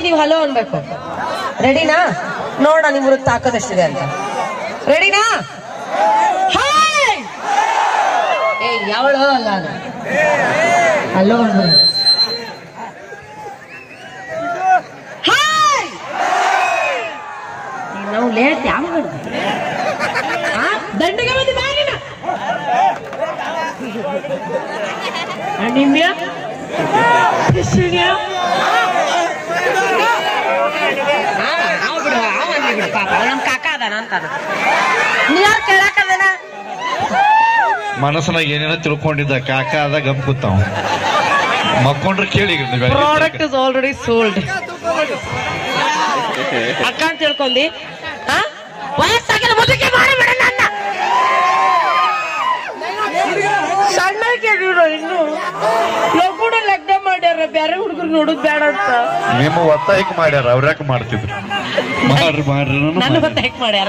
ನೀವು ಹಲೋ ಅನ್ಬೇಕು ರೆಡಿನಾ ನೋಡ ನಿಮ್ಗೆ ತಾಕದಷ್ಟಿದೆ ಅಂತ ರೆಡಿನಾ ಹಾಯ್ ಏ ಯಾವಳು ಅಲ್ಲ ಅದು ಹಲೋ ಅನ್ಬೇಕು ಹಾಯ್ ನಾವು ಲೇಟ್ ಯಾವ ದಂಡಿಗೆ ಬಂದು ಬಾಗಿನ ನಿಮ್ಯ ನಮ್ ಕಾಕ ಅದಾನ ಅಂತಾನ ನೀ ಯಾರು ಕೇಳಾಕದೇನ ಮನಸ್ಸನಾಗ ಏನೇನೋ ತಿಳ್ಕೊಂಡಿದ್ದ ಕಾಕ ಅದ ಗಪ್ ಕೂತಾವ ಮಕ್ಕೊಂಡ್ರೆ ಕೇಳಿ ಈಗ ನೀವು ಪ್ರಾಡಕ್ಟ್ ಇಸ್ ಆಲ್ರೆಡಿ ಸೋಲ್ಡ್ ಅಕ್ಕ ಅಂತ ತಿಳ್ಕೊಂಡಿ ಆ? ವಯಸ್ಸಾಗಿರೋ ಮುದುಕಿ ಮಾಡಿಬಿಡ ನನ್ನ ಸಣ್ಣ ಕೇಳಿರೋ ಇನ್ನು ಲಗುಡ ಲಗ್ನ ಮಾಡ್ಯಾರ ಬೇರೆ ಹುಡುಗರು ನೋಡುದ್ ಬೇಡ ಅಂತ ನಿಮ್ಮ ಒತ್ತಾಯಕ್ಕೆ ಮಾಡ್ಯಾರ ಅವ್ರ್ಯಾಕೆ ಮಾಡ್ತಿದ್ರು ಮಾಡ್ರಿ ಮಾಡ್ರಿ ಅನ್ನೋನು ನನ್ನ ಮಾಡ್ರಿ. ಗೊತ್ತ ಹೆಕ್ ಮಾಡ್ಯಾರ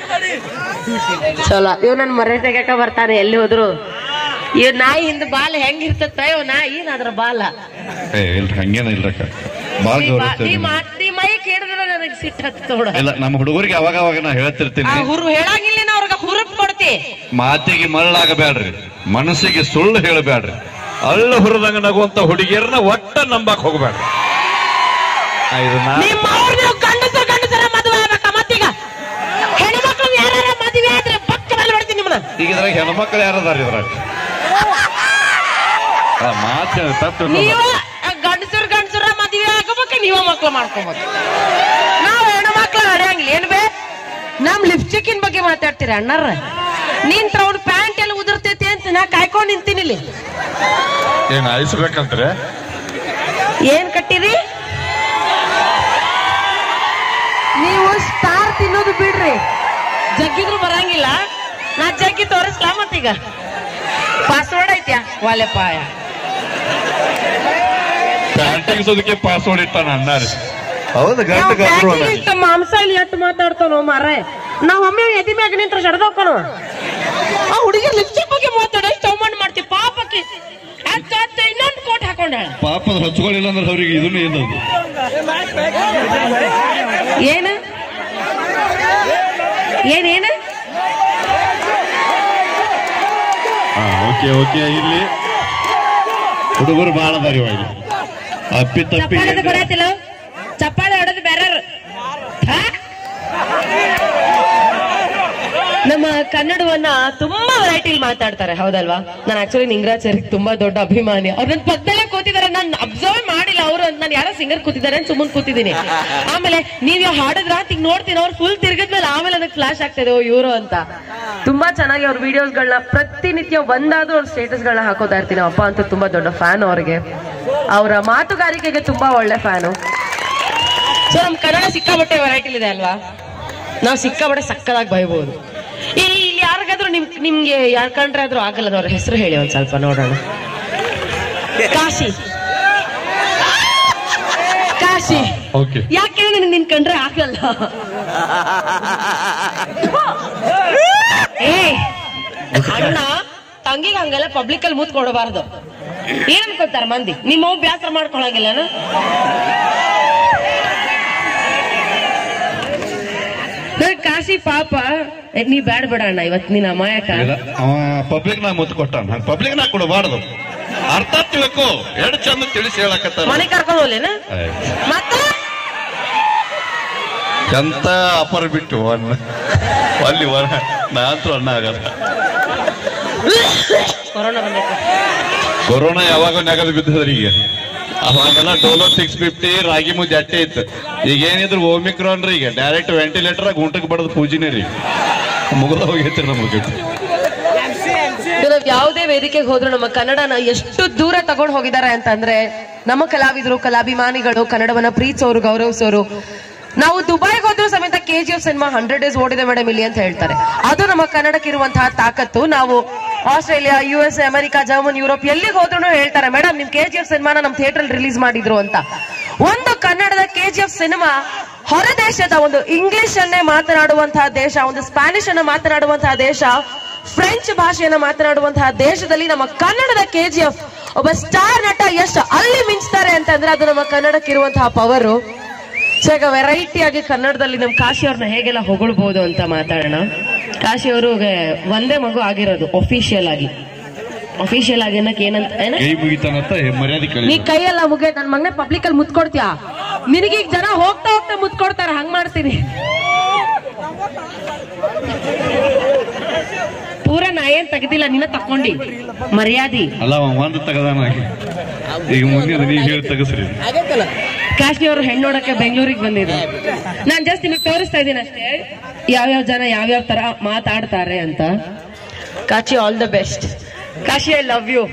ಚಲೋ ಇವ್ ನನ್ ಮರೆ ತೆಗ್ಯಾಕ ಬರ್ತಾನೆ ಎಲ್ಲಿ ಹೋದ್ರು ಇವ್ ನಾಯಿ ಹಿಂದ ಬಾಲ ಹೆಂಗಿರ್ತತ್ತ ಇವ್ ನಾಯಿ ಅದ್ರ ಬಾಲ ಏ ಇಲ್ರಿ ಹಂಗೇನ ಇಲ್ರಕ್ಕ ಬಾಳ ನೀ ಬಾ- ನೀ ಗೌರವ ಮಾತ್ ನೀ ಮೈ ಕೇಳಿದ್ರೆ ನನಗೆ ಸಿಟ್ಟು ಹತ್ತ ನೋಡ ಇಲ್ಲ ನಮ್ಮ ಹುಡುಗರಿಗೆ ಅವಾಗ ಅವಾಗ ನಾ ಆ ಹೇಳ್ತಿರ್ತೀನಿ ಹುರು ಹೇಳಂಗಿಲ್ಲ ಅವ್ರಿಗೆ ಹುರುಪ್ ಕೊಡ್ತಿ ಮಾತಿಗೆ ಮರಳಾಗಬೇಡ್ರಿ ಮನಸ್ಸಿಗೆ ಸುಳ್ಳು ಹೇಳಬೇಡ್ರಿ ಅಳ್ಳ ಹುರಿದಂಗ ನಗುವಂತ ಹುಡುಗಿಯರನ್ನ ಒಟ್ಟ ನಂಬಕ್ ಹೋಗ್ಬೇಡ್ರಿ ಆ, ಇದು ನಾ ನಿಮ್ಮ ಅವ್ರು ನೀವು ಗಂಡಸರು ಗಂಡಸರ ಮದುವೆ ಆಗ್ಬೇಕ ಮತ್ತೀಗ ಹೆಣ್ಮಕ್ಳು ಯಾರ ಮದುವೆ ಆದ್ರೆ ಪಕ್ಕ ಮೇಲೆ ಹೊಡ್ತೀನಿ ನಿಮ್ಮನ್ನ ಈಗ ಇದ್ರಾಗ ಹೆಣ್ಮಕ್ಳು ಯಾರದಾರ ಇದ್ರಾಗ ಆ, ಮಾತು ತಪ್ಪು ನೀವು ಗಂಡಸರು ಗಂಡಸರ ಮದುವೆ ಆಗಬೇಕು ನೀವ ಮಕ್ಳು ಮಾಡ್ಕೋಬೇಕು ನಾವ್ ಹೆಣ್ಮಕ್ಳು ನಡೆಯಂಗಿಲ್ಲ ಏನ್ ಬೇ ನಮ್ ಲಿಪ್ಸ್ಟಿಕ್ಕಿನ ಬಗ್ಗೆ ಮಾತಾಡ್ತೀರ ಅಣ್ಣಾರ ನೀನ್ ಅವ್ನ ಪ್ಯಾಂಟ್ ಎಲ್ಲ ಉದುರ್ತೈತಿ ಅಂತ ನಾ ಕಾಯ್ಕೊಂಡ್ ನಿಂತೀನಿ ಇಲ್ಲಿ ಏನ್ ಆಯಿಸ್ಬೇಕಂದ್ರೆ ಏನ್ ಕಟ್ಟಿರಿ ನೀವು ಸ್ಟಾರ್ ತಿನ್ನೋದು ಬಿಡ್ರಿ ಜಗ್ಗಿದ್ರು ಬರಂಗಿಲ್ಲ ನಾ ಜಗ್ಗಿ ತೋರಿಸ್ಲಾ ಮತ್ತೀಗ ಪಾಸ್ವರ್ಡ್ ಐತ್ಯಾ ವಾಲೆಪಾಯ ಪ್ಯಾಂಟಿಗೆ ಸೋದಕ್ಕೆ ಪಾಸ್ವರ್ಡ್ ಇಟ್ಟಾನ ಅಣ್ಣಾರಿ ಹೌದು ಗಂಡ ಗಂಡ್ರು ಅನ್ನಂಗಿಲ್ಲ. ಇಷ್ಟ ಮಾಂಸ ಇಲ್ಲಿ ಎಟ್ಟು ಮಾತಾಡ್ತಾನೋ ಮಾರೇ ನಾವ್ ಒಮ್ಮೆ ಎದಿ ಮ್ಯಾಗ ನಿಂತ್ರ ಸಡ್ದೋಕನು ಆ ಹುಡುಗಿ ಲಿಪ್ಸ್ಟಿಕ್ ಬಗ್ಗೆ ಮಾತಾಡ ತಗೊಂಡ್ ಮಾಡ್ತೀವಿ ಪಾಪಕ್ಕೆ ಅತ್ತ ಅತ್ತ ಇನ್ನೊಂದು ಕೋಟ್ ಹಾಕೊಂಡಾಳ ಪಾಪದ ಹಚ್ಕೊಳ್ಳಿಲ್ಲ ಅಂದ್ರೆ ಅವ್ರಿಗೆ ಇದನ್ನು ಏನದು ಏನ ಏನೇನ ಹಾ ಓಕೆ ಓಕೆ ಇಲ್ಲಿ ಹುಡುಗರು ಬಾಳ ಅದಾರಿ ಇವಾಗ ಅಪ್ಪಿ ತಪ್ಪಿ ಚಪ್ಪಾಳದ ಬರತ್ತಿಲ್ಲ ಚಪ್ಪಾಳೆ ಹೊಡೆದು ಬೇರೆ ನಮ್ಮ ಕನ್ನಡವನ್ನ ತುಂಬಾ ವೆರೈಟಿ ಮಾತಾಡ್ತಾರೆ ಹೌದಲ್ವಾ ನಾನು ಆಕ್ಚುಲಿ ನಿಂಗರಾಚಾರ್ಯ ತುಂಬಾ ದೊಡ್ಡ ಅಭಿಮಾನಿ ಅವ್ರ ನನ್ನ ಪಕ್ಕದಲ್ಲೇ ಕೂತಿದ್ದಾರೆ ನಾನು ಅಬ್ಸರ್ವ್ ಮಾಡಿಲ್ಲ ಅವರು ಅಂತ ನಾನು ಯಾರೋ ಸಿಂಗರ್ ಕೂತಿದ್ದಾರೆ ಅಂತ ಸುಮ್ಮನೆ ಕೂತಿದ್ದೀನಿ ಆಮೇಲೆ ನೀವ್ ಯಾವ ಹಾಡಿದ್ರ ಅಂತ ಈಗ ನೋಡ್ತೀನಿ ಅವ್ರು ಫುಲ್ ತಿರ್ಗದ್ಮೇಲೆ ಆಮೇಲೆ ಅದಕ್ಕೆ ಫ್ಲಾಶ್ ಆಗ್ತದೆ ಓ ಇವರು ಅಂತ ತುಂಬಾ ಚೆನ್ನಾಗಿ ಅವ್ರ ವಿಡಿಯೋಸ್ಗಳನ್ನ ಪ್ರತಿನಿತ್ಯ ಒಂದಾದ್ರೂ ಅವ್ರ ಸ್ಟೇಟಸ್ಗಳನ್ನ ಹಾಕೋತಾ ಇರ್ತೀನಿ ಅಪ್ಪ ಅಂತ ತುಂಬಾ ದೊಡ್ಡ ಫ್ಯಾನ್ ಅವ್ರಿಗೆ ಅವರ ಮಾತುಗಾರಿಕೆಗೆ ತುಂಬಾ ಒಳ್ಳೆ ಫ್ಯಾನು ಸೊ ನಮ್ ಕನ್ನಡ ಸಿಕ್ಕಾಬಟ್ಟೆ ವೆರೈಟಿ ಇದೆ ಅಲ್ವಾ ನಾವು ಸಿಕ್ಕಾಬಟ್ಟೆ ಸಕ್ಕದಾಗಿ ಬೈಬಹುದು ಇಲ್ಲಿ ಇಲ್ಲಿ ಯಾರಿಗಾದ್ರೂ ನಿಮ್ ನಿಮ್ಗೆ ಯಾರ್ ಕಂಡ್ರೆ ಆದ್ರೂ ಆಗಲ್ಲ ಅವ್ರ ಹೆಸರು ಹೇಳಿ ಒಂದ್ ಸ್ವಲ್ಪ ನೋಡೋಣ ಕಾಶಿ ಕಾಶಿ ಓಕೆ ಯಾಕೆ ನಿನ್ ನಿನ್ ಕಂಡ್ರೆ ಆಗಲ್ಲ ಏ ಅಣ್ಣ ತಂಗಿಗೆ ಹಂಗೆಲ್ಲ ಪಬ್ಲಿಕ್ ಅಲ್ಲಿ ಮೂತ್ ಕೊಡಬಾರ್ದು ಏನ್ ಅನ್ಕೋತಾರ ಮಂದಿ ನಿಮ್ಮ ಬ್ಯಾಸರ ಮಾಡ್ಕೊಳಂಗಿಲ್ಲನ ನೋಡ್ ಕಾಶಿ ಪಾಪ ಏ, ನೀ ಬ್ಯಾಡ ಬೇಡ ಅಣ್ಣ ಇವತ್ ನೀನ್ ಅಮಾಯಕ ಅವ ಪಬ್ಲಿಕ್ ನಾಗ ಮುತ್ತು ಕೊಟ್ಟಾನ ಪಬ್ಲಿಕ್ ನಾಗ ಕೊಡಬಾರ್ದು ಅರ್ಥ ತಿಳ್ಕೊ ಎರಡು ಚಂದ ತಿಳಿಸಿ ಹೇಳಕತ್ತಾರ ಮನೆ ಕರ್ಕೊಂಡ್ ಹೋಗ್ಲೇನ ಆಯ್ತ್. ಮತ್ತ ಎಂತ ಅಪರ ಬಿಟ್ಟು ಅನ್ನ ಅಲ್ಲಿ ವರ ನಾ ಅಂತೂ ಅನ್ನ ಆಗಲ್ಲ ಕೊರೋನಾ ಬಂದೈತೆ ಕೊರೋನಾ ಯಾವಾಗ ನೆಗದು ಬಿದ್ದದ್ರಿ ಈಗ ಅವಾಗೆಲ್ಲ ಡೋಲೋ ಸಿಕ್ಸ್ ಫಿಫ್ಟಿ ರಾಗಿ ಮುದ್ದೆ ಅಟ್ಟೆ ಇತ್ತು ಈಗ ಏನಿದ್ರು ಓಮಿಕ್ರಾನ್ ರೀ ಈಗ ಡೈರೆಕ್ಟ್ ವೆಂಟಿಲೇಟರ್ ಗುಂಟಕ್ಕೆ ಬಡದ್ ಪೂಜಿನೇ ರೀ ಮುಗಿದ ಹೋಗೈತ್ರಿ ನಮಗೆ ನಾವ್ ಯಾವುದೇ ವೇದಿಕೆಗೆ ಹೋದ್ರು ನಮ್ಮ ಕನ್ನಡನ ಎಷ್ಟು ದೂರ ತಗೊಂಡು ಹೋಗಿದ್ದಾರೆ ಅಂತಂದ್ರೆ ನಮ್ಮ ಕಲಾವಿದರು ಕಲಾಭಿಮಾನಿಗಳು ಕನ್ನಡವನ್ನ ಪ್ರೀತಿಸೋರು ಗೌರವಿಸೋರು ನಾವು ದುಬೈಗೆ ಹೋದ್ರು ಸಮೇತ K G F cinema hundred days ಓಡಿದೆ ಮೇಡಮ್ ಇಲ್ಲಿ ಅಂತ ಹೇಳ್ತಾರೆ ಅದು ನಮ್ಮ ಕನ್ನಡಕ್ಕೆ ಇರುವಂತಹ ತಾಕತ್ತು ನಾವು Australia U S A America German Europe ಎಲ್ಲಿಗೆ ಹೋದ್ರು ಹೇಳ್ತಾರೆ ಮೇಡಮ್ ನಿಮ್ ಕೆ ಜಿ ಎಫ್ ಸಿನಿಮಾನ ನಮ್ ಥಿಯೇಟರ್ ರಿಲೀಸ್ ಮಾಡಿದ್ರು ಅಂತ ಒಂದು ಕನ್ನಡದ ಕೆ ಜಿ ಎಫ್ ಸಿನಿಮಾ ಹೊರ ದೇಶದ ಒಂದು ಇಂಗ್ಲಿಷ್ ಅನ್ನೇ ಮಾತನಾಡುವಂತಹ ದೇಶ ಒಂದು ಸ್ಪ್ಯಾನಿಷ್ ಅನ್ನ ಮಾತನಾಡುವಂತಹ ದೇಶ ಫ್ರೆಂಚ್ ಭಾಷೆಯನ್ನ ಮಾತನಾಡುವಂತಹ ದೇಶದಲ್ಲಿ ನಮ್ಮ ಕನ್ನಡದ ಕೆಜಿಎಫ್ ಒಬ್ಬ ಸ್ಟಾರ್ ನಟ ಎಷ್ಟು ಅಲ್ಲಿ ಮಿಂಚ್ತಾರೆ ಅಂತಂದ್ರೆ ಅದು ನಮ್ಮ ಕನ್ನಡಕ್ಕೆ ಇರುವಂತಹ ಪವರು ಸೊ ಈಗ ವೆರೈಟಿ ಆಗಿ ಕನ್ನಡದಲ್ಲಿ ನಮ್ ಕಾಶಿ ಅವ್ರನ್ನ ಹೇಗೆಲ್ಲ ಹೊಗಳ್ಬಹುದು ಅಂತ ಮಾತಾಡೋಣ ಕಾಶಿ ಅವರು ಒಂದೇ ಮಗು ಆಗಿರೋದು ಅಫಿಷಿಯಲ್ ಆಗಿ ಅಫಿಷಿಯಲ್ ಆಗಿ ಅನ್ನಕ್ ಏನಂತ ಏನ ಕೈ ಮುಗಿತಾನಂತ ಮರ್ಯಾದೆ ನೀ ಕಳಿ ಕೈಯೆಲ್ಲ ಮುಗಿಯ ನನ್ ಮಗನೇ ಪಬ್ಲಿಕ್ ಅಲ್ಲಿ ಮುತ್ಕೊಡ್ತೀಯಾ ನಿನಗೀಗ ಜನ ಹೋಗ್ತಾ ಹೋಗ್ತಾ ಮುತ್ಕೊಡ್ತಾರ ಹಂಗ್ ಮಾಡ್ತೀನಿ ಪೂರ ನಾ ಏನ್ ತೆಗ್ದಿಲ್ಲ ನಿನ್ನ ತಕೊಂಡಿ ಮರ್ಯಾದಿ ಅಲ್ಲ ಅವ ಒಂದು ತಗದಾನ ಈಗ ಮುಂದೆ ನೀವು ಹೇಳಿ ತೆಗಸ್ರಿ ಕಾಶಿ ಅವರು ಹೆಣ್ಣು ನೋಡಕ್ಕೆ ಬೆಂಗಳೂರಿಗೆ ಬಂದಿದ್ರು ನಾನ್ ಜಸ್ಟ್ ನಿಮಗೆ ತೋರಿಸ್ತಾ ಇದ್ದೀನಿ ಅಷ್ಟೇ ಯಾವ್ಯಾವ ಜನ ಯಾವ್ಯಾವ ತರ ಮಾತಾಡ್ತಾರೆ ಅಂತ Kashi all the best Kashi I love you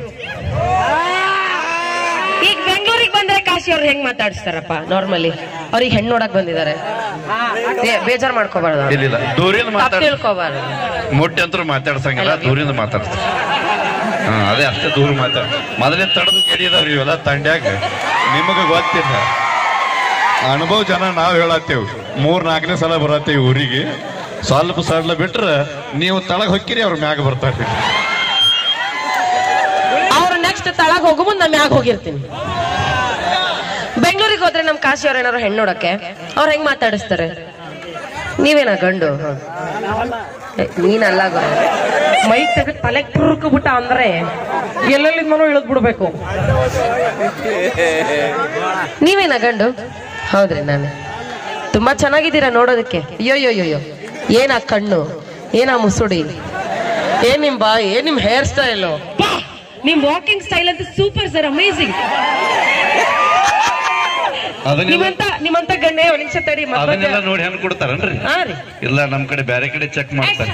ಈಗ ಬೆಂಗಳೂರಿಗೆ ಬಂದ್ರೆ ಕಾಶಿ ಅವ್ರು ಹೆಂಗ್ ಮಾತಾಡಿಸ್ತಾರಪ್ಪ ನಾರ್ಮಲಿ ಅವ್ರಿಗೆ ಹೆಣ್ಣು ನೋಡಕ್ ಬಂದಿದ್ದಾರೆ ಏ, ಬೇಜಾರ್ ಮಾಡ್ಕೋಬಾರ್ದು ಇಲ್ಲ ದೂರಿಂದ ತಪ್ಪು ಮಾತಾಡ ತಿಳ್ಕೊಬಾರ್ದು ಮೊಟ್ಟೆ ಅಂತೂ ಮಾತಾಡ್ಸಂಗಿಲ್ಲ ದೂರಿಂದ ಮಾತಾಡ್ತಾರೆ ಹಾ ಅದೇ ಅಷ್ಟೇ ದೂರ ಮಾತಾಡ ಮೊದಲೇ ತಡೆದು ಕೆಡಿಯದವ್ರಿ ಇವೆಲ್ಲ ತಂಡ್ಯಾಗ ನಿಮಗ ಗೊತ್ತಿಲ್ಲ ಅನುಭವ ಜನ ನಾವ್ ಹೇಳತ್ತೇವ್ ಮೂರ್ ನಾಲ್ಕನೇ ಸಲ ಬರತ್ತೇವ್ ಊರಿಗೆ ಸ್ವಲ್ಪ ಸಡ್ಲ ಬಿಟ್ರ ನೀವು ತಳಗ್ ಹೊಕ್ಕಿರಿ ಅವ್ರ ಮ್ಯಾಗ ಬರ್ತಾರ್ರಿ ಅವ್ರು ನೆಕ್ಸ್ಟ್ ತಳಗ್ ಹೋಗೋ ಮುಂದೆ ನಾ ಮ್ಯಾಗ ಹೋಗಿರ್ತೀನಿ ಬೆಂಗಳೂರಿಗೆ ಹೋದ್ರೆ ನಮ್ ಕಾಶಿ ಅವ್ರ ಏನಾರು ಹೆಣ್ಣು ನೋಡಕ್ಕೆ ಅವ್ರು ಹೆಂಗ್ ಮಾತಾಡಿಸ್ತಾರೆ ನೀವೇನಾ ಗಂಡು ಹ. ಏ, ನೀನಲ್ಲ ಗುರು ಮೈಕ್ ತೆಗೆದು ತಲೆ ಬಿಟ್ಟ ಅಂದ್ರೆ ಎಲ್ಲೆಲ್ಲಿಂದನೂ ಇಳಿದ್ ಬಿಡ್ಬೇಕು ನೀವೇನಾ ಗಂಡು ಹೌದ್ರಿ ನಾನೇ ತುಂಬಾ ಚೆನ್ನಾಗಿದ್ದೀರಾ ನೋಡೋದಕ್ಕೆ ಅಯ್ಯೋ ಅಯ್ಯೋ ಅಯ್ಯೋ ಏನಾ ಕಣ್ಣು ಏನಾ ಮುಸುಡಿ ಏನ್ ನಿಮ್ ಬಾಯಿ ಏನ್ ನಿಮ್ ಹೇರ್ ಸ್ಟೈಲು ನಿಮ್ ವಾಕಿಂಗ್ ಸ್ಟೈಲ್ ಅಂತ ಸೂಪರ್ ಸರ್ ಅಮೇಸಿಂಗ್ ಅದನ್ನೆಲ್ಲ ನಿಮ್ಮಂತ ನಿಮ್ಮಂತ ಗಂಡೆ ಒಂದ್ ನಿಮಿಷ ತಡಿ ಮತ್ತ್ ಅದನ್ನೆಲ್ಲ ಮತ್ತೆ- ನೋಡಿ ಹೆಣ್ ಕೊಡ್ತಾರನ್ರಿ ಹಾ ರೀ ಇಲ್ಲ ನಮ್ ಕಡೆ ಬೇರೆ ಕಡೆ ಚೆಕ್ ಮಾಡ್ತಾರೆ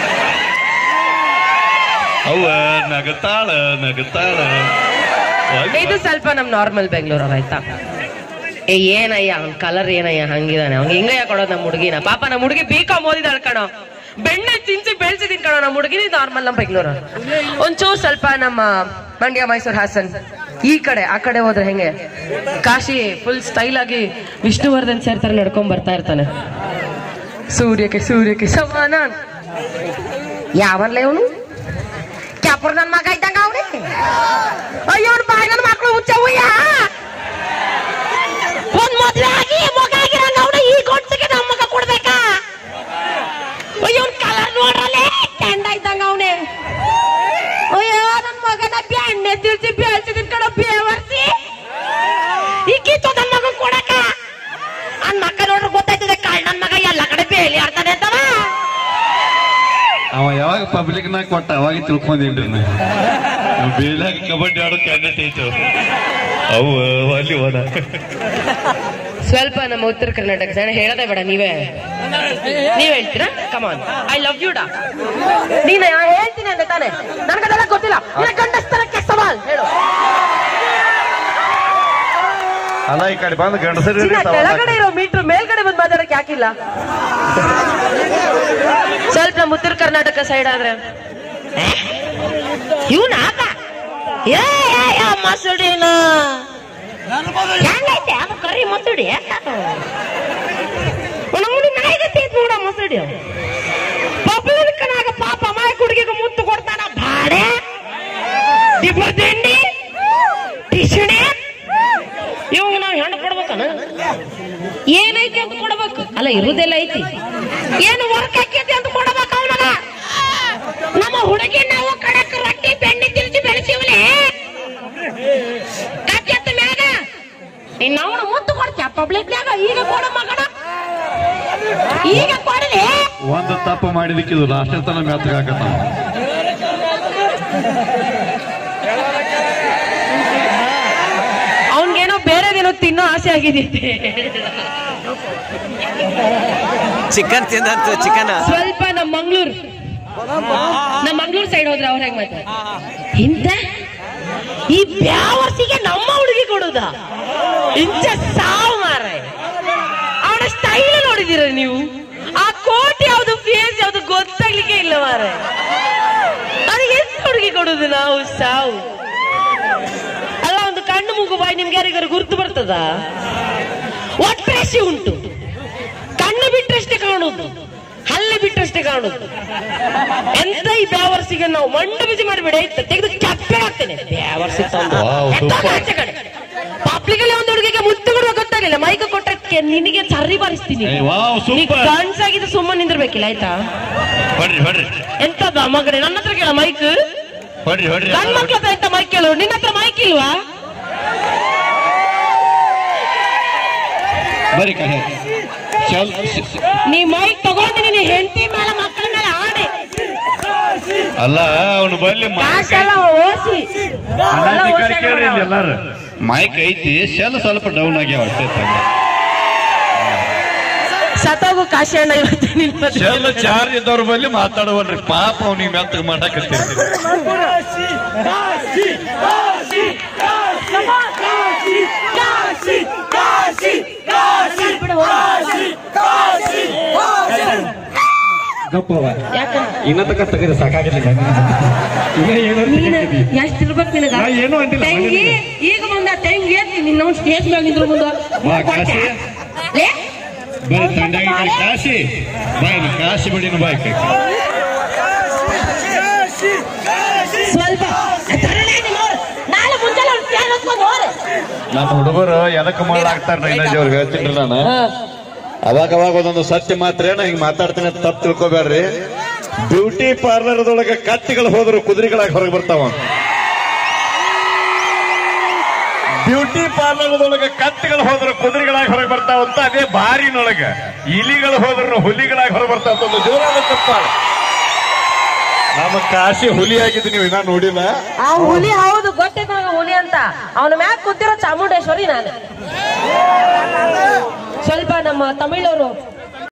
ಅವ ನಗತಾಳ ನಗತಾಳ ಇದು ಸ್ವಲ್ಪ ನಮ್ ನಾರ್ಮಲ್ ಬೆಂಗಳೂರು ಆಯ್ತಾ ಏ ಏನಯ್ಯ ಅವ್ನ್ ಕಲರ್ ಏನಯ್ಯ ಹಂಗಿದಾನೆ ಅವ್ನ್ ಹಿಂಗಯ್ಯ ಕೊಡೋದು ನಮ್ಮ ಹುಡುಗಿನ ಪಾಪ ನಮ್ಮ ಹುಡುಗಿ ಬಿ ಕಾಮ್ ಓದಿದಾಳ ಕಣೋ ಬೆಣ್ಣೆ ತಿನ್ಸಿ ಬೆಳ್ಸಿದೀನಿ ಕಣೋ ನಮ್ಮ ಹುಡುಗಿನಿ ನಾರ್ಮಲ್ ನಮ್ಮ ಬೆಂಗಳೂರು ಒಂಚೂರು ಸ್ವಲ್ಪ ನಮ್ಮ ಮಂಡ್ಯ ಮೈಸೂರು ಹಾಸನ್ ಈ ಕಡೆ ಆ ಕಡೆ ಹೋದ್ರೆ ಹೆಂಗೆ ಕಾಶಿ ಫುಲ್ ಸ್ಟೈಲ್ ಆಗಿ ವಿಷ್ಣುವರ್ಧನ್ ಸರ್ ತರ ನಡ್ಕೊಂಡ್ ಬರ್ತಾ ಇರ್ತಾನೆ ಸೂರ್ಯಕ್ಕೆ ಸೂರ್ಯಕ್ಕೆ ಸಮಾನ ಯಾವನ್ಲ ಇವನು ಕ್ಯಾಪುರ್ ನನ್ ಮಗ ಇದ್ದಂಗ ಅವನೇ ಅಯ್ಯೋ ಅವ್ನ್ ಬಾಯ್ ನನ್ ಮಕ್ಳು ಹುಚ್ಚವಯ್ಯ ಒಂದ್ ಮದ್ವೆ ಆಗಿ ಮಗ ಆಗಿರಂಗ ಅವನ ಈ ಗೊಡ್ಸಿಗೆ ನಮ್ಮ ಮಗ ಕೊಡ್ಬೇಕಾ ಅಯ್ಯೋ ಅವ್ನ್ ಕಲರ್ ನೋಡ್ರಲ್ಲೇ ಕೆಂಡ ಇದ್ದಂಗ ಅವನೇ ಅಯ್ಯೋ ನನ್ ಮಗನ ಬೆಣ್ಣೆ ತಿಳ್ಸಿ ಬೆಳ್ಸಿದಿನ್ ಕಣ ಬೇವರ್ಸಿ ಈ ಕಿತ್ತು ನನ್ ಮಗನ್ ಕೊಡಕ ನನ್ ಮಕ್ಕ ನೋಡ್ರ ಗೊತ್ತಾಯ್ತದೆ ಕಾಳ್ ನನ್ ಮಗ ಎಲ್ಲ ಕಡೆ ಬೇಲಿ ಆಡ್ತಾನೆ ಅಂತವ ಅವ ಯಾವಾಗ ಪಬ್ಲಿಕ್ ನಾಗ ಕೊಟ್ಟ ಅವಾಗ ತಿಳ್ಕೊಂಡೇನ್ರಿ ನಾವು ಬೇಲಾಗ ಕಬಡ್ಡಿ ಆಡೋ ಕ್ಯಾಂಡಿಡೇಟ್ ಐತು ಅವು ಅಲ್ಲಿ ಹೋದ ಸ್ವಲ್ಪ ನಮ್ಮ ಉತ್ತರ ಕರ್ನಾಟಕ ಜನ ಹೇಳದೆ ಬೇಡ ನೀವೇ ನೀವ್ ಹೇಳ್ತೀರಾ ಕಮಾನ್ ಐ ಲವ್ ಯು ಡಾ ನೀನ ಹೇಳ್ತೀನಿ ಅಂದೆ ತಾನೆ ನನಗದೆಲ್ಲ ಗೊತ್ತಿಲ್ಲ ನಿನ್ನ ಗಂಡಸ್ತರಕ್ಕೆ ಸವಾಲ್ ಹೇಳು ಅಲ್ಲ ಈ ಕಡೆ ಬಂದು ಗಂಡಸರಿ ಚಿನ್ನ ಕೆಳಗಡೆ ಇರೋ ಮೀಟರ್ ಮೇಲ್ಗಡೆ ಬಂದು ಮಾತಾಡಕ್ ಯಾಕಿಲ್ಲ ಸ್ವಲ್ಪ ನಮ್ಮ ಉತ್ತರ ಕರ್ನಾಟಕ ಸೈಡ್ ಆದ್ರೆ ಇವನ ಆತ ಏ ಮಸುಡಿನ ಹೆಂಗೈತೆ ಅದು ಕರಿ ಮಸುಡಿ ಅವನು ನಾಯಿಗತ್ತೆ ಐತ್ ನೋಡ ಮಸುಡಿ ಪಬ್ಲಿಕನಾಗ ಪಾಪ ಅಮಾಯಕ ಹುಡುಗಿಗೆ ಮುತ್ತು ಕೊಡ್ತಾನ ಬಾಡೆ ದಿಬ್ಬರ್ದಿಂಡಿ ಟಿಶಣೆ ಇವಾಗ ನಾವು ಹೆಣ್ಣು ಕೊಡ್ಬೇಕನ ಏನೈತಿ ಅಂತ ಕೊಡ್ಬೇಕು ಅಲ್ಲ ಇರುದೆಲ್ಲ ಐತಿ ಏನು ವರ್ಕ್ ಹಾಕೈತಿ ಅಂತ ಕೊಡ್ಬೇಕು ಅವನಾಗ ನಮ್ಮ ಹುಡುಗಿ ನಾವು ಕಡಕ್ ರೊಟ್ಟಿ ಬೆಣ್ಣೆ ತಿರ್ಸಿ ಬೆಳೆಸಿವ್ಲೆ ಕಚ್ಚತ್ತ ಮ್ಯಾಗ ಇನ್ನು ಅವನು ಮುತ್ತು ಕೊಡ್ತೀಯ ಪಬ್ಲಿಕ್ನಾಗ ಈಗ ಕೊಡ ಮಗನ ಈಗ ಕೊಡಲಿ ಒಂದು ತಪ್ಪು ಮಾಡಿದಕ್ಕಿದು ಲಾಸ್ಟ್ ತನ ಮೆತ್ತಗ ಹಾಕತ್ತಾವ ಅವನ್ಗೇನೋ ಬೇರೆದೇನೋ ತಿನ್ನೋ ಆಸೆ ಆಗಿದೆ ಚಿಕನ್ ತಿಂದಂತ ಚಿಕನ್ ಸ್ವಲ್ಪ ನಮ್ಮ ಮಂಗ್ಳೂರ್ ನಮ್ಮ ಮಂಗ್ಳೂರ್ ಸೈಡ್ ಹೋದ್ರೆ ಅವ್ರ ಹೆಂಗ್ ಮಾತಾಡ ಇಂತ ಈ ಬ್ಯಾವರ್ಸಿಗೆ ನಮ್ಮ ಹುಡುಗಿ ಕೊಡುದ ಇಂಚ ಸಾವು ಮಾರ ಅವನ ಸ್ಟೈಲ್ ನೋಡಿದಿರ ನೀವು ಆ ಕೋಟ್ ಯಾವ್ದು ಫೇಸ್ ಯಾವ್ದು ಗೊತ್ತಾಗ್ಲಿಕ್ಕೆ ಇಲ್ಲ ಮಾರ ಅದಕ್ಕೆ ಎಷ್ಟು ಹುಡುಗಿ ಕೊಡುದು ನಾವು ಸಾವು ಅಲ್ಲ ಒಂದು ಕಣ್ಣು ಮೂಗು ಬಾಯಿ ನಿಮ್ಗೆ ಯಾರಿಗಾರು ಗುರ್ತು ಬರ್ತದ ಒಟ್ರಾಶಿ ಉಂಟು ಕಣ್ಣು ಬಿಟ್ಟಷ್ಟೇ ಕಾಣುದು ಹಲ್ಲೆ ಬಿಟ್ಟಷ್ಟೇ ಕಾಣುದು ಎಂತ ಈ ಬ್ಯಾವರ್ಸಿಗೆ ನಾವು ಮಂಡು ಬಿಸಿ ಮಾಡಿಬಿಡ ತೆಗೆದು ಕೆಪ್ಪೆ ಹಾಕ್ತೇನೆ ಬ್ಯಾವರ್ಸಿ ತಂದು Wow, super. ಪಬ್ಲಿಕ್ ಅಲ್ಲಿ ಒಂದು ಹುಡುಗಿಗೆ ಮುತ್ತು ಕೊಡುವ ಗೊತ್ತಾಗಲಿಲ್ಲ ಮೈಕ್ ಕೊಟ್ರೆ ಕೆ- ನಿನಗೆ ಚರ್ರಿ ಬಾರಿಸ್ತೀನಿ ಏ, ವಾವ್, ನೀ ಸೂಪರ್. ಗಂಡ್ಸಾಗಿದ್ದು ಸುಮ್ಮನೆ ನಿಂದಿರ್ಬೇಕಿಲ್ಲ ಆಯ್ತಾ ಹೊಡ್ರಿ ಹೊಡ್ರಿ ಎಂತದ ಮಗನೇ ನನ್ನ ಹತ್ರ ಕೇಳ ಮೈಕ್ ಹೊಡ್ರಿ ಹೊಡ್ರಿ ಗಂಡ್ ಮಕ್ಳ ಹತ್ರ ಎಂತ ಮೈಕ್ ಕೇಳು ನಿನ್ನ ಹತ್ರ ಮೈಕ್ ಇಲ್ವಾ ಬರೀ ಕಡೆ ಚಲ್ ನೀ ಮೈಕ್ ತಗೊಂಡು ನೀನು ಹೆಂಡತಿ ಮೇಲೆ ಮಕ್ಕಳ ಮೇಲೆ ಆಡಿ ಅಲ್ಲ ಅವನು ಬಲ್ಲಿ ಕಾಸೆಲ್ಲ ಓಸಿ ಎಲ್ಲ ಓಸಿ ಆಗ್ಯಾವ. ಮೈಕ್ ಐತಿ ಶೆಲ್ ಸ್ವಲ್ಪ ಡೌನ್ ಆಗ್ಯಾವ ಅಷ್ಟೇ ತಂಗ. ಸತ್ತೋಗು ಕಾಶಿ ಅಣ್ಣ ಇವತ್ತು ನಿನ್ ಮದ್ವೆ. ಶೆಲ್ ಚಾರ್ಜ್ ಇದ್ದವ್ರ ಬಲ್ಲಿ ಮಾತಾಡುವಲ್ರಿ ಪಾಪ ಅವ್ನಿಗೆ ಮೆತ್ತಗ್ ಮಾಡಾಕತ್ತೀರಿ ಗಪ್ಪವ ಯಾಕ ಇನ್ನ ತಕ ತೆಗೆದು ಸಾಕಾಗಿಲ್ಲ ಈಗ ಏನೋ ನೀನು ಎಷ್ಟ್ ಇರ್ಬೇಕು ನಿನಗ ನಾ ಏನೂ ಅಂದಿಲ್ಲ. ತೆಂಗಿ ಈಗ ಮುಂದ ತೆಂಗಿ ಏತ್ತಿ ನಿನ್ನ ಸ್ಟೇಜ್ ಮ್ಯಾಗ ನಿಂದ್ರ ಮುಂದ ಬಾ, ಕಾಶಿ. ಲೇ, ಬರೀ ತಂಡಾಗಿ ಈ ಕಡೆ ಕಾಶಿ ಬಾಯ್ ಕಾಶಿ ಬಿಡಿನ ಬಾಯ್ ಕೈ ಸ್ವಲ್ಪ ತರಲೆ ನಿನ್ನೋರು. ನಾಳೆ ಮುಂಜಾನೆ ಅವ್ನ್ ಫ್ಯಾನ್ ಹೊತ್ಕೊಂಡ್ ಹೋಗ್ರಿ. ನಮ್ಮ ಹುಡುಗರು ಎದಕ್ಕೆ ಮಾಡಾಕ್ತಾರ ನೈನಾಜಿ ಅವ್ರಿಗೆ ಹೇಳ್ತೀನಿ ನಾನು ಅವಾಗ ಅವಾಗ ಒಂದೊಂದು ಸತ್ಯ ಮಾತ್ರೇನ ಹಿಂಗ್ ಮಾತಾಡ್ತೀನಿ ಅಂತ ತಪ್ಪು ತಿಳ್ಕೊಬೇಡ್ರಿ ಬ್ಯೂಟಿ ಪಾರ್ಲರ್ದೊಳಗೆ ಕತ್ತಿಗಳು ಹೋದ್ರು ಕುದುರೆಗಳಾಗಿ ಹೊರಗೆ ಬರ್ತಾವ ಬ್ಯೂಟಿ ಪಾರ್ಲರ್ದೊಳಗೆ ಕತ್ತಿಗಳು ಹೋದ್ರು ಕುದುರೆಗಳಾಗಿ ಹೊರಗೆ ಬರ್ತಾವ ಅಂತ ಅದೇ ಬಾರಿನೊಳಗ ಇಲಿಗಳು ಹೋದ್ರು ಹುಲಿಗಳಾಗಿ ಹೊರಗೆ ಬರ್ತಾವ ಅಂತ ಒಂದು ಜೋರಾದ ತಪ್ಪ ನಮ್ಮ ಕಾಶಿ ಹುಲಿ ಆಗಿದ್ದು ನೀವು ಇನ್ನ ನೋಡಿಲ್ಲ ಆ ಹುಲಿ ಹೌದು ಗೊತ್ತೈತೆ ನನಗೆ ಹುಲಿ ಅಂತ ಅವನ ಮ್ಯಾಗ ಕೂತಿರೋ ಚಾಮುಂಡೇಶ್ವರಿ ನಾನು ಸ್ವಲ್ಪ ನಮ್ಮ ತಮಿಳವರು